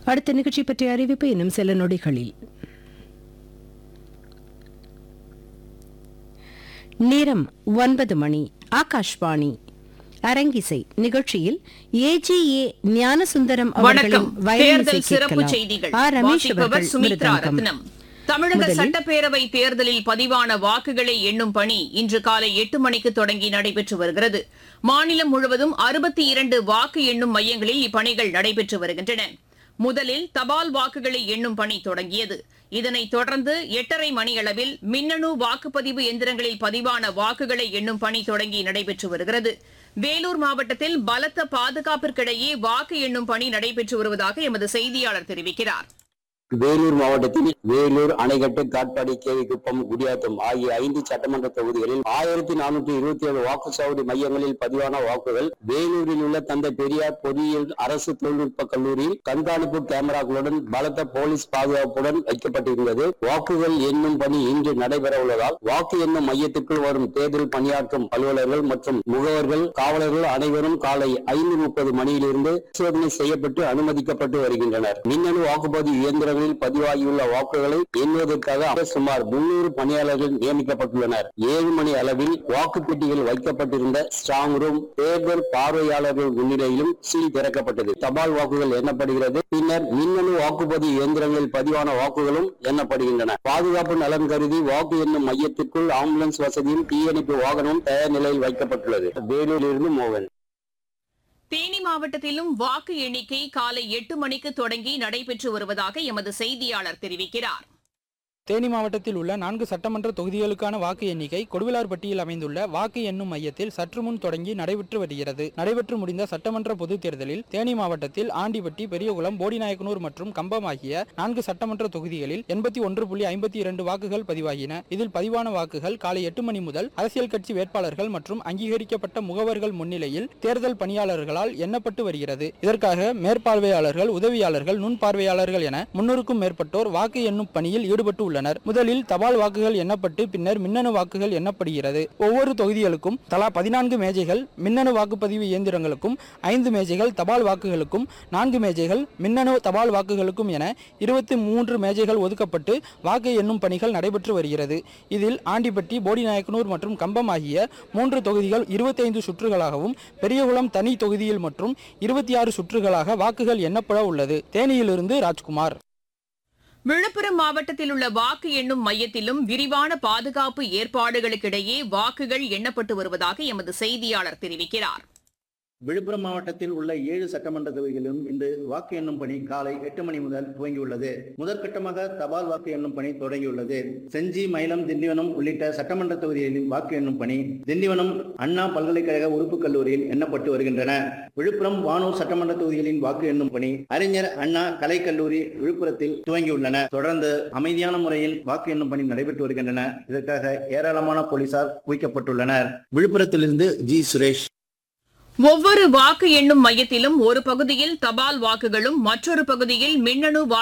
அடுத்த நிகழ்ச்சி பற்றிய அறிவிப்பு இன்னும் சில நொடிகளில் நேரம் ஒன்பது மணி ஆகாஷ்வாணி அரங்கிசை நிகழ்ச்சியில் ஏஜிஏ ஞானசுந்தரம் அவர்களின் வணக்கம் வயலின் தேர்தல் இசை சிறப்பு கேட்கலாம். செய்திகள் ஆ, ரமேஷ் வாசிப்பவர் அவர்கள் சுமித்ரா மிருதங்கம். ரத்னம் தமிழக முதலில் சட்டப்பேரவை தேர்தலில் பதிவான வாக்குகளை எண்ணும் பணி இன்று காலை எட்டு மணிக்கு தொடங்கி நடைபெற்று வருகிறது மாநிலம் முழுவதும் அறுபத்தி இரண்டு வாக்கு எண்ணும் மையங்களில் இப்பணிகள் நடைபெற்று வருகின்றன முதலில் தபால் வாக்குகளை எண்ணும் பணி தொடங்கியது இதனைத் தொடர்ந்து எட்டரை மணியளவில் மின்னணு வாக்குப்பதிவு எந்திரங்களில் பதிவான வாக்குகளை எண்ணும் பணி தொடங்கி நடைபெற்று வருகிறது வேலூர் மாவட்டத்தில் பலத்த பாதுகாப்பிற்கிடையே வாக்கு எண்ணும் பணி நடைபெற்று வருவதாக எமது செய்தியாளர் தெரிவிக்கிறார் வேலூர் மாவட்டத்தில் வேலூர் அணைக்கட்டு காட்பாடி கேவிக்குப்பம் குடியாத்தம் ஆகிய ஐந்து சட்டமன்ற தொகுதிகளில் ஆயிரத்தி நானூற்றி இருபத்தி ஏழு வாக்குச்சாவடி மையங்களில் பதிவான வாக்குகள் வேலூரில் உள்ள தந்தை பெரியார் பொறியியல் அரசு தொழில்நுட்ப கல்லூரியில் கண்காணிப்பு கேமராக்களுடன் பலத்த போலீஸ் பாதுகாப்புடன் வைக்கப்பட்டிருந்தது வாக்குகள் எண்ணும் பணி இன்று நடைபெற உள்ளதால் வாக்கு எண்ணும் மையத்திற்குள் வரும் தேர்தல் பணியாற்றும் அலுவலர்கள் மற்றும் முகவர்கள் காவலர்கள் அனைவரும் காலை ஐந்து முப்பது மணியிலிருந்து பரிசோதனை செய்யப்பட்டு அனுமதிக்கப்பட்டு வருகின்றனர் மின்னணு வாக்குப்பதிவு இயந்திரங்களில் பதிவாகியுள்ள வாக்குகளை எண்ணுவதற்காக சுமார் முன்னூறு பணியாளர்கள் நியமிக்கப்பட்டுள்ளனர் ஏழு மணி அளவில் வாக்குப்பெட்டிகள் வைக்கப்பட்டிருந்த ஸ்ட்ராங் ரூம் தேர்தல் பார்வையாளர்கள் முன்னிலையிலும் சீல் திறக்கப்பட்டது தபால் வாக்குகள் எண்ணப்படுகிறது பின்னர் மின்னணு வாக்குப்பதிவு இயந்திரங்களில் பதிவான வாக்குகளும் எண்ணப்படுகின்றன பாதுகாப்பு நலன் கருதி வாக்கு எண்ணும் மையத்திற்குள் ஆம்புலன்ஸ் வசதியும் தீயணைப்பு வாகனமும் தயார் நிலையில் வைக்கப்பட்டுள்ளது வேலூரிலிருந்து மோகன் தேனி மாவட்டத்திலும் வாக்கு எண்ணிக்கை காலை எட்டு மணிக்கு தொடங்கி நடைபெற்று வருவதாக எமது செய்தியாளர் தெரிவிக்கிறார் தேனி மாவட்டத்தில் உள்ள நான்கு சட்டமன்ற தொகுதிகளுக்கான வாக்கு எண்ணிக்கை கொடுவிலார்பட்டியில் அமைந்துள்ள வாக்கு எண்ணும் மையத்தில் சற்று முன் தொடங்கி நடைபெற்று வருகிறது நடைபெற்று முடிந்த சட்டமன்ற பொதுத் தேர்தலில் தேனி மாவட்டத்தில் ஆண்டிப்பட்டி பெரியகுளம் போடிநாயக்கனூர் மற்றும் கம்பம் ஆகிய நான்கு சட்டமன்ற தொகுதிகளில் எண்பத்தி ஒன்று புள்ளி ஐம்பத்தி இரண்டு வாக்குகள் பதிவாகின இதில் பதிவான வாக்குகள் காலை எட்டு மணி முதல் அரசியல் கட்சி வேட்பாளர்கள் மற்றும் அங்கீகரிக்கப்பட்ட முகவர்கள் முன்னிலையில் தேர்தல் பணியாளர்களால் எண்ணப்பட்டு வருகிறது இதற்காக மேற்பார்வையாளர்கள் உதவியாளர்கள் நுண் பார்வையாளர்கள் என முன்னூறுக்கும் மேற்பட்டோர் வாக்கு எண்ணும் பணியில் ஈடுபட்டு உள்ளனர் முதலில் தபால் வாக்குகள் எண்ணப்பட்டு பின்னர் மின்னணு வாக்குகள் எண்ணப்படுகிறது ஒவ்வொரு தொகுதிகளுக்கும் தலா பதினான்கு மேஜைகள் மின்னணு வாக்குப்பதிவு இயந்திரங்களுக்கும் ஐந்து மேஜைகள் தபால் வாக்குகளுக்கும் நான்கு மேஜைகள் மின்னணு தபால் வாக்குகளுக்கும் என இருபத்தி மூன்று மேஜைகள் ஒதுக்கப்பட்டு வாக்கு எண்ணும் பணிகள் நடைபெற்று வருகிறது இதில் ஆண்டிப்பட்டி போடிநாயக்கனூர் மற்றும் கம்பம் ஆகிய மூன்று தொகுதிகள் இருபத்தைந்து சுற்றுகளாகவும் பெரியகுளம் தனி தொகுதியில் மற்றும் இருபத்தி ஆறு சுற்றுகளாக வாக்குகள் எண்ணப்பட உள்ளது தேனியிலிருந்து ராஜ்குமார் விழுப்புரம் மாவட்டத்தில் உள்ள வாக்கு எண்ணும் மையத்திலும் விரிவான பாதுகாப்பு ஏற்பாடுகளுக்கிடையே வாக்குகள் எண்ணப்பட்டு வருவதாக எமது செய்தியாளர் தெரிவிக்கிறார் விழுப்புரம் மாவட்டத்தில் உள்ள ஏழு சட்டமன்ற தொகுதிகளிலும் இன்று வாக்கு எண்ணும் பணி காலை எட்டு மணி முதல் துவங்கியுள்ளது முதற்கட்டமாக தபால் வாக்கு எண்ணும் பணி தொடங்கியுள்ளது செஞ்சி மயிலம் திண்டிவனம் உள்ளிட்ட சட்டமன்ற தொகுதிகளில் வாக்கு எண்ணும் பணி திண்டிவனம் அண்ணா பல்கலைக்கழக உறுப்பு கல்லூரியில் எண்ணப்பட்டு வருகின்றன விழுப்புரம் வானூர் சட்டமன்ற தொகுதிகளின் வாக்கு எண்ணும் பணி அறிஞர் அண்ணா கலைக்கல்லூரி விழுப்புரத்தில் துவங்கியுள்ளன தொடர்ந்து அமைதியான முறையில் வாக்கு எண்ணும் பணி நடைபெற்று வருகின்றன இதற்காக ஏராளமான போலீசார் குவிக்கப்பட்டுள்ளனர் விழுப்புரத்திலிருந்து ஜி சுரேஷ் ஒவ்வொரு வாக்கு எண்ணும் மையத்திலும் ஒரு பகுதியில் தபால் வாக்குகளும் மற்றொரு பகுதியில் மின்னணு